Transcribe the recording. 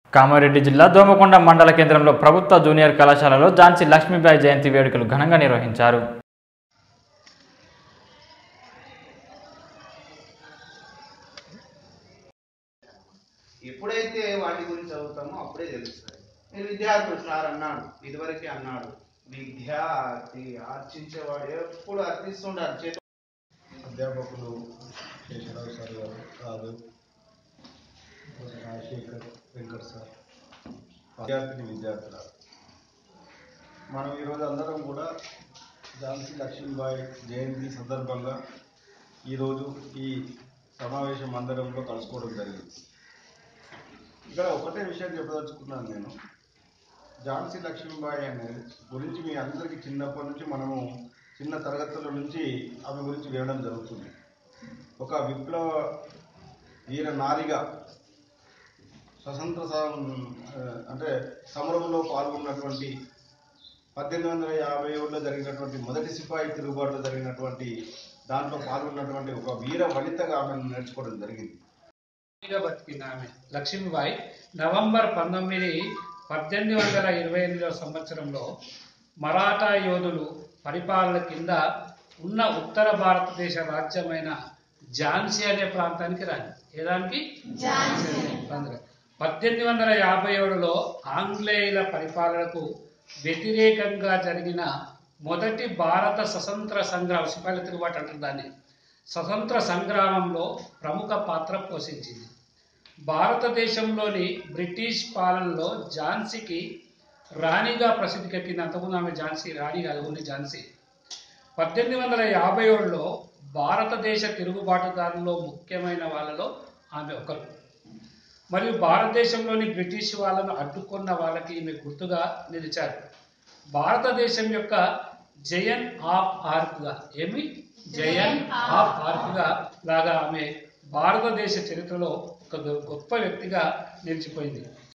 కామారెడ్డి జిల్లా దోమకొండ మండల కేంద్రంలో ప్రభుత్వ జూనియర్ కళాశాలలో ఝాన్సీ లక్ష్మీబాయి జయంతి వేడుకలు ఘనంగా నిర్వహించారు ఎప్పుడైతే వాటి గురించి చదువుతామో అప్పుడే తెలుస్తుంది నేను విద్యార్థులు సార్ అన్నాడు ఇదివరకే అన్నాడు విద్యార్థి ఆర్చించేవాడు ఎప్పుడు అర్థిస్తుండాలి చేతి అధ్యాపకులు శేషరావు సార్ గారు రాదు రాజశేఖర్ వెంకట్ సార్ విద్యార్థిని విద్యార్థులు మనం ఈరోజు అందరం కూడా ఝాన్సీ లక్ష్మీబాయి జయంతి సందర్భంగా ఈరోజు ఈ సమావేశ మందిరంలో కలుసుకోవడం జరిగింది ఇక్కడ ఒకటే విషయం చెప్పదలుచుకున్నాను నేను ఝాన్సీ లక్ష్మీబాయి అనే గురించి మీ అందరికీ చిన్నప్పటి నుంచి మనము చిన్న తరగతుల నుంచి ఆమె గురించి వినడం జరుగుతుంది ఒక విప్లవ వీర నారిగా స్వతంత్ర సం- ఆ, అంటే సమరంలో పాల్గొన్నటువంటి పద్దెనిమిది వందల యాభై ఏడులో జరిగినటువంటి మొదటి సిపాయి తిరుగుబాటులో జరిగినటువంటి దాంట్లో పాల్గొన్నటువంటి ఒక వీర వనితగా ఆమెను నేర్చుకోవడం జరిగింది గా బతికింది ఆమె లక్ష్మీబాయి నవంబర్ పంతొమ్మిది పద్దెనిమిది వందల ఇరవై ఎనిమిదవ సంవత్సరంలో మరాఠా యోధులు పరిపాలన కింద ఉన్న ఉత్తర భారతదేశ రాజ్యమైన ఝాన్సీ అనే ప్రాంతానికి రాని ఏ దానికి ఝాన్సీ అనే ప్రాంతానికి. పద్దెనిమిది వందల యాభై ఏడులో ఆంగ్లేయుల పరిపాలనకు వ్యతిరేకంగా జరిగిన మొదటి భారత స్వతంత్ర సంగ్రామ సిపాయిల తిరుగుబాటు అంటారు దాన్ని స్వతంత్ర సంగ్రామంలో ప్రముఖ పాత్ర పోషించింది భారతదేశంలోని బ్రిటిష్ పాలనలో ఝాన్సీకి రాణిగా ప్రసిద్ధికెక్కింది అంతకుముందు ఆమె ఝాన్సీ రాణి కాదు ఓన్లీ ఝాన్సీ పద్దెనిమిది వందల యాభై ఏడులో భారతదేశ తిరుగుబాటుదారుల్లో ముఖ్యమైన వాళ్ళలో ఆమె ఒకరు మరియు భారతదేశంలోని బ్రిటిష్ వాళ్ళను అడ్డుకున్న వాళ్ళకి ఈమె గుర్తుగా నిలిచారు భారతదేశం యొక్క జయన్ ఆఫ్ ఆర్క్గా ఏమి జయన్ ఆఫ్ ఆర్క్గా లాగా ఆమె భారతదేశ చరిత్రలో ఒక గొప్ప వ్యక్తిగా నిలిచిపోయింది